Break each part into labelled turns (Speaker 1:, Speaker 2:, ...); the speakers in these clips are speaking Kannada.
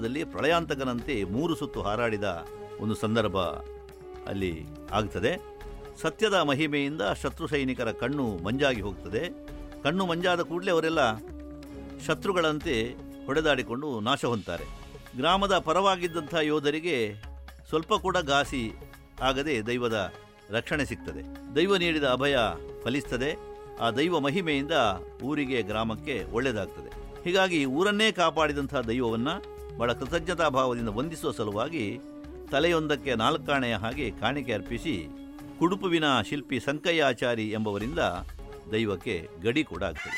Speaker 1: ಆಕಾಶದಲ್ಲಿ ಪ್ರಳಯಾಂತಕನಂತೆ ಮೂರು ಸುತ್ತು ಹಾರಾಡಿದ ಒಂದು ಸಂದರ್ಭ ಅಲ್ಲಿ ಆಗ್ತದೆ ಸತ್ಯದ ಮಹಿಮೆಯಿಂದ ಶತ್ರು ಸೈನಿಕರ ಕಣ್ಣು ಮಂಜಾಗಿ ಹೋಗ್ತದೆ ಕಣ್ಣು ಮಂಜಾದ ಕೂಡಲೇ ಅವರೆಲ್ಲ ಶತ್ರುಗಳಂತೆ ಹೊಡೆದಾಡಿಕೊಂಡು ನಾಶ ಹೊಂತಾರೆ ಗ್ರಾಮದ ಪರವಾಗಿದ್ದಂಥ ಯೋಧರಿಗೆ ಸ್ವಲ್ಪ ಕೂಡ ಘಾಸಿ ಆಗದೆ ದೈವದ ರಕ್ಷಣೆ ಸಿಗ್ತದೆ ದೈವ ನೀಡಿದ ಅಭಯ ಫಲಿಸ್ತದೆ ಆ ದೈವ ಮಹಿಮೆಯಿಂದ ಊರಿಗೆ ಗ್ರಾಮಕ್ಕೆ ಒಳ್ಳೆಯದಾಗ್ತದೆ ಹೀಗಾಗಿ ಊರನ್ನೇ ಕಾಪಾಡಿದಂಥ ದೈವವನ್ನು ಬಹಳ ಕೃತಜ್ಞತಾ ಭಾವದಿಂದ ವಂದಿಸುವ ಸಲುವಾಗಿ ತಲೆಯೊಂದಕ್ಕೆ ನಾಲ್ಕಾಣೆಯ ಹಾಗೆ ಕಾಣಿಕೆ ಅರ್ಪಿಸಿ ಕುಡುಪುವಿನ ಶಿಲ್ಪಿ ಸಂಕಯ್ಯ ಆಚಾರಿ ಎಂಬವರಿಂದ ದೈವಕ್ಕೆ ಗಡಿ ಕೂಡ ಆಗ್ತದೆ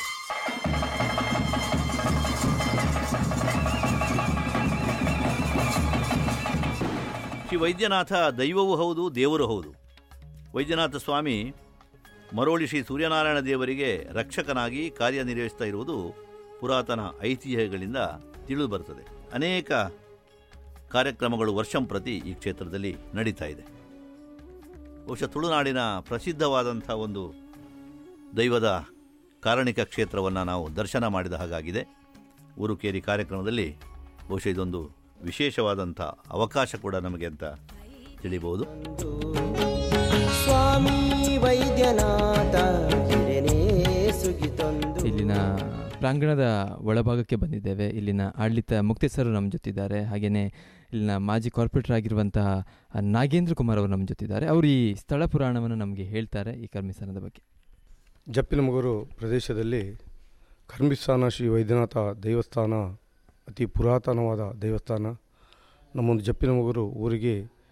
Speaker 1: ಶ್ರೀ ವೈದ್ಯನಾಥ ದೈವವೂ ಹೌದು ದೇವರು ಹೌದು ವೈದ್ಯನಾಥ ಸ್ವಾಮಿ ಮರೋಳಿ ಶ್ರೀ ಸೂರ್ಯನಾರಾಯಣ ದೇವರಿಗೆ ರಕ್ಷಕನಾಗಿ ಕಾರ್ಯನಿರ್ವಹಿಸ್ತಾ ಇರುವುದು ಪುರಾತನ ಐತಿಹ್ಯಗಳಿಂದ ತಿಳಿದು ಬರ್ತದೆ ಅನೇಕ ಕಾರ್ಯಕ್ರಮಗಳು ವರ್ಷಂಪ್ರತಿ ಈ ಕ್ಷೇತ್ರದಲ್ಲಿ ನಡೀತಾ ಇದೆ ಬಹುಶಃ ತುಳುನಾಡಿನ ಪ್ರಸಿದ್ಧವಾದಂಥ ಒಂದು ದೈವದ ಕಾರಣಿಕ ಕ್ಷೇತ್ರವನ್ನು ನಾವು ದರ್ಶನ ಮಾಡಿದ ಹಾಗಾಗಿದೆ ಊರುಕೇರಿ ಕಾರ್ಯಕ್ರಮದಲ್ಲಿ ಬಹುಶಃ ಇದೊಂದು ವಿಶೇಷವಾದಂಥ ಅವಕಾಶ ಕೂಡ ನಮಗೆ ಅಂತ ತಿಳಿಬಹುದು
Speaker 2: ಸ್ವಾಮಿ ವೈದ್ಯನಾಥ ಹಿರನೇ ಸುಗಿತೊಂದು
Speaker 3: ಇಲ್ಲಿನ ಪ್ರಾಂಗಣದ ಒಳಭಾಗಕ್ಕೆ ಬಂದಿದ್ದೇವೆ ಇಲ್ಲಿನ ಆಡಳಿತ ಮುಕ್ತೇಸರು ನಮ್ಮ ಜೊತಿದ್ದಾರೆ ಹಾಗೆಯೇ ಇಲ್ಲಿನ ಮಾಜಿ ಕಾರ್ಪೊರೇಟರ್ ಆಗಿರುವಂತಹ ನಾಗೇಂದ್ರ ಕುಮಾರ್ ಅವರು ನಮ್ಮ ಜೊತಿದ್ದಾರೆ ಅವರು ಈ ಸ್ಥಳ ಪುರಾಣವನ್ನು ನಮಗೆ ಹೇಳ್ತಾರೆ ಈ ಕರ್ಮಿಸ್ಥಾನದ ಬಗ್ಗೆ
Speaker 4: ಜಪ್ಪಿನಮಗೂರು ಪ್ರದೇಶದಲ್ಲಿ ಕರ್ಮಿಸ್ಥಾನ ಶ್ರೀ ವೈದ್ಯನಾಥ ದೇವಸ್ಥಾನ ಅತಿ ಪುರಾತನವಾದ ದೇವಸ್ಥಾನ ನಮ್ಮೊಂದು ಜಪ್ಪಿನಮಗೂರು ಊರಿಗೆ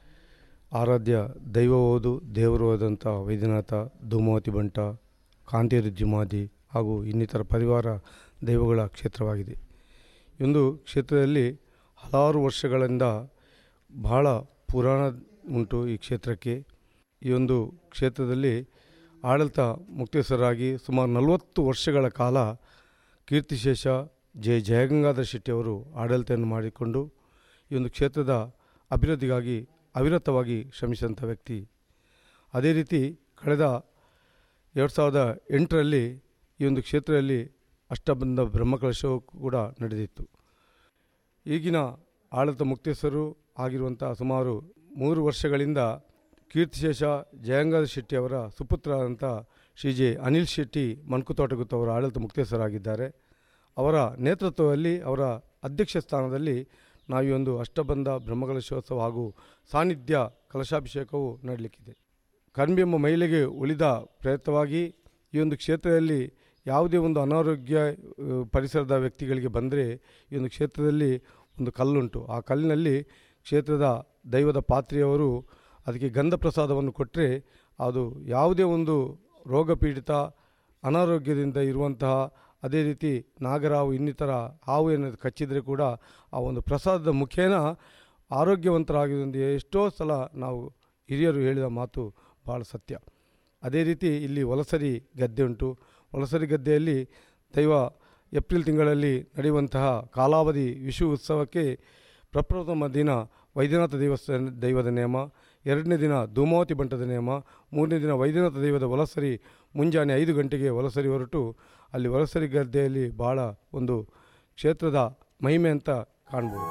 Speaker 4: ಆರಾಧ್ಯ ದೈವ ಓದು ದೇವರು ಹೋದಂಥ ವೈದ್ಯನಾಥ ಧೂಮಾವತಿ ಬಂಟ ಕಾಂತಿರುಜ್ಜುಮಾದಿ ಹಾಗೂ ಇನ್ನಿತರ ಪರಿವಾರ ದೈವಗಳ ಕ್ಷೇತ್ರವಾಗಿದೆ ಈ ಒಂದು ಕ್ಷೇತ್ರದಲ್ಲಿ ಹಲವಾರು ವರ್ಷಗಳಿಂದ ಬಹಳ ಪುರಾಣ ಉಂಟು ಈ ಕ್ಷೇತ್ರಕ್ಕೆ ಈ ಒಂದು ಕ್ಷೇತ್ರದಲ್ಲಿ ಆಡಳಿತ ಮುಕ್ತೇಶ್ವರರಾಗಿ ಸುಮಾರು ನಲವತ್ತು ವರ್ಷಗಳ ಕಾಲ ಕೀರ್ತಿಶೇಷ ಜೆ ಜಯಗಂಗಾಧರ ಶೆಟ್ಟಿಯವರು ಆಡಳಿತವನ್ನು ಮಾಡಿಕೊಂಡು ಈ ಒಂದು ಕ್ಷೇತ್ರದ ಅಭಿವೃದ್ಧಿಗಾಗಿ ಅವಿರತವಾಗಿ ಶ್ರಮಿಸಿದಂಥ ವ್ಯಕ್ತಿ ಅದೇ ರೀತಿ ಕಳೆದ ಎರಡು ಸಾವಿರದ ಎಂಟರಲ್ಲಿ ಈ ಒಂದು ಕ್ಷೇತ್ರದಲ್ಲಿ ಅಷ್ಟಬಂಧ ಬ್ರಹ್ಮಕಲಶವು ಕೂಡ ನಡೆದಿತ್ತು ಈಗಿನ ಆಡಳಿತ ಮುಕ್ತೇಶ್ವರರು ಆಗಿರುವಂಥ ಸುಮಾರು ಮೂರು ವರ್ಷಗಳಿಂದ ಕೀರ್ತಿಶೇಷ ಜಯಂಗಾಧ ಶೆಟ್ಟಿ ಅವರ ಸುಪುತ್ರರಾದಂಥ ಶ್ರೀ ಜೆ ಅನಿಲ್ ಶೆಟ್ಟಿ ಮನ್ಕುತೋಟಗುತ್ತು ಅವರ ಆಡಳಿತ ಮುಕ್ತೇಶ್ವರಾಗಿದ್ದಾರೆ ಅವರ ನೇತೃತ್ವದಲ್ಲಿ ಅವರ ಅಧ್ಯಕ್ಷ ಸ್ಥಾನದಲ್ಲಿ ನಾವು ಈ ಒಂದು ಅಷ್ಟಬಂಧ ಬ್ರಹ್ಮಕಲಶೋತ್ಸವ ಹಾಗೂ ಸಾನ್ನಿಧ್ಯ ಕಲಶಾಭಿಷೇಕವು ನಡೆಯಲಿಕ್ಕಿದೆ ಕರ್ಮಿ ಎಂಬ ಮಹಿಳೆಗೆ ಉಳಿದ ಪ್ರಯತ್ನವಾಗಿ ಈ ಒಂದು ಕ್ಷೇತ್ರದಲ್ಲಿ ಯಾವುದೇ ಒಂದು ಅನಾರೋಗ್ಯ ಆ, ಪರಿಸರದ ವ್ಯಕ್ತಿಗಳಿಗೆ ಬಂದರೆ ಈ ಒಂದು ಕ್ಷೇತ್ರದಲ್ಲಿ ಒಂದು ಕಲ್ಲುಂಟು ಆ ಕಲ್ಲಿನಲ್ಲಿ ಕ್ಷೇತ್ರದ ದೈವದ ಪಾತ್ರೆಯವರು ಅದಕ್ಕೆ ಗಂಧ ಪ್ರಸಾದವನ್ನು ಕೊಟ್ಟರೆ ಅದು ಯಾವುದೇ ಒಂದು ರೋಗ ಪೀಡಿತ ಅನಾರೋಗ್ಯದಿಂದ ಇರುವಂತಹ ಅದೇ ರೀತಿ ನಾಗರಾವು ಇನ್ನಿತರ ಹಾವು ಏನಾದ್ರು ಕಚ್ಚಿದರೆ ಕೂಡ ಆ ಒಂದು ಪ್ರಸಾದದ ಮುಖೇನ ಆರೋಗ್ಯವಂತರಾಗಿದ್ದು ಎಷ್ಟೋ ಸಲ ನಾವು ಹಿರಿಯರು ಹೇಳಿದ ಮಾತು ಭಾಳ ಸತ್ಯ ಅದೇ ರೀತಿ ಇಲ್ಲಿ ವಲಸರಿ ಗದ್ದೆ ಉಂಟು ವಲಸರಿ ಗದ್ದೆಯಲ್ಲಿ ದೈವ ಏಪ್ರಿಲ್ ತಿಂಗಳಲ್ಲಿ ನಡೆಯುವಂತಹ ಕಾಲಾವಧಿ ವಿಷು ಉತ್ಸವಕ್ಕೆ ಪ್ರಪ್ರಥಮ ದಿನ ವೈದ್ಯನಾಥ ದೇವಸ್ಥಾನ ದೈವದ ನೇಮ ಎರಡನೇ ದಿನ ಧೂಮಾವತಿ ಬಂಟದ ನೇಮ ಮೂರನೇ ದಿನ ವೈದ್ಯನಾಥ ದೈವದ ವಲಸರಿ ಮುಂಜಾನೆ ಐದು ಗಂಟೆಗೆ ವಲಸರಿ ಹೊರಟು ಅಲ್ಲಿ ವಲಸರಿ ಗದ್ದೆಯಲ್ಲಿ ಭಾಳ ಒಂದು ಕ್ಷೇತ್ರದ ಮಹಿಮೆ ಅಂತ ಕಾಣ್ಬೋದು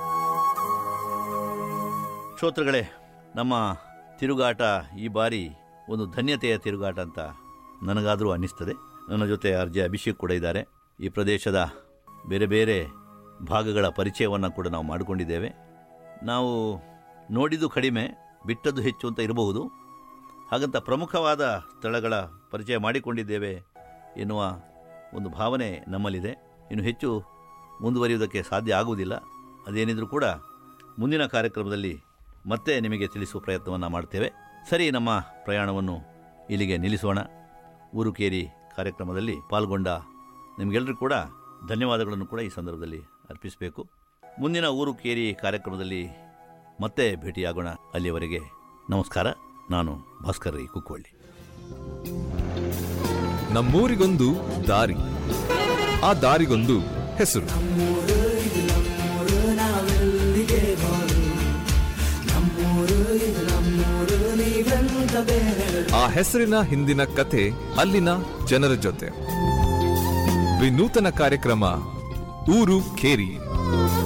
Speaker 1: ಶ್ರೋತೃಗಳೇ ನಮ್ಮ ತಿರುಗಾಟ ಈ ಬಾರಿ ಒಂದು ಧನ್ಯತೆಯ ತಿರುಗಾಟ ಅಂತ ನನಗಾದರೂ ಅನ್ನಿಸ್ತದೆ ನನ್ನ ಜೊತೆ ಆರ್ ಜೆ ಅಭಿಷೇಕ್ ಕೂಡ ಇದ್ದಾರೆ ಈ ಪ್ರದೇಶದ ಬೇರೆ ಬೇರೆ ಭಾಗಗಳ ಪರಿಚಯವನ್ನು ಕೂಡ ನಾವು ಮಾಡಿಕೊಂಡಿದ್ದೇವೆ ನಾವು ನೋಡಿದ್ದು ಕಡಿಮೆ ಬಿಟ್ಟದ್ದು ಹೆಚ್ಚು ಅಂತ ಇರಬಹುದು ಹಾಗಂತ ಪ್ರಮುಖವಾದ ಸ್ಥಳಗಳ ಪರಿಚಯ ಮಾಡಿಕೊಂಡಿದ್ದೇವೆ ಎನ್ನುವ ಒಂದು ಭಾವನೆ ನಮ್ಮಲ್ಲಿದೆ ಇನ್ನು ಹೆಚ್ಚು ಮುಂದುವರಿಯುವುದಕ್ಕೆ ಸಾಧ್ಯ ಆಗುವುದಿಲ್ಲ ಅದೇನಿದ್ರೂ ಕೂಡ ಮುಂದಿನ ಕಾರ್ಯಕ್ರಮದಲ್ಲಿ ಮತ್ತೆ ನಿಮಗೆ ತಿಳಿಸುವ ಪ್ರಯತ್ನವನ್ನು ಮಾಡ್ತೇವೆ ಸರಿ ನಮ್ಮ ಪ್ರಯಾಣವನ್ನು ಇಲ್ಲಿಗೆ ನಿಲ್ಲಿಸೋಣ ಊರುಕೇರಿ ಕಾರ್ಯಕ್ರಮದಲ್ಲಿ ಪಾಲ್ಗೊಂಡ ನಿಮಗೆಲ್ಲರೂ ಕೂಡ ಧನ್ಯವಾದಗಳನ್ನು ಕೂಡ ಈ ಸಂದರ್ಭದಲ್ಲಿ ಅರ್ಪಿಸಬೇಕು ಮುಂದಿನ ಊರುಕೇರಿ ಕಾರ್ಯಕ್ರಮದಲ್ಲಿ ಮತ್ತೆ ಭೇಟಿಯಾಗೋಣ ಅಲ್ಲಿಯವರೆಗೆ ನಮಸ್ಕಾರ ನಾನು ಭಾಸ್ಕರ್ ರೈ ಕುಕ್ಕೋಳ್ಳಿ
Speaker 5: ನಮ್ಮೂರಿಗೊಂದು ದಾರಿ ಆ ದಾರಿಗೊಂದು ಹೆಸರು ಆ ಹೆಸರಿನ ಹಿಂದಿನ ಕಥೆ ಅಲ್ಲಿನ ಜನರ ಜೊತೆ ವಿನೂತನ ಕಾರ್ಯಕ್ರಮ ಊರು ಖೇರಿ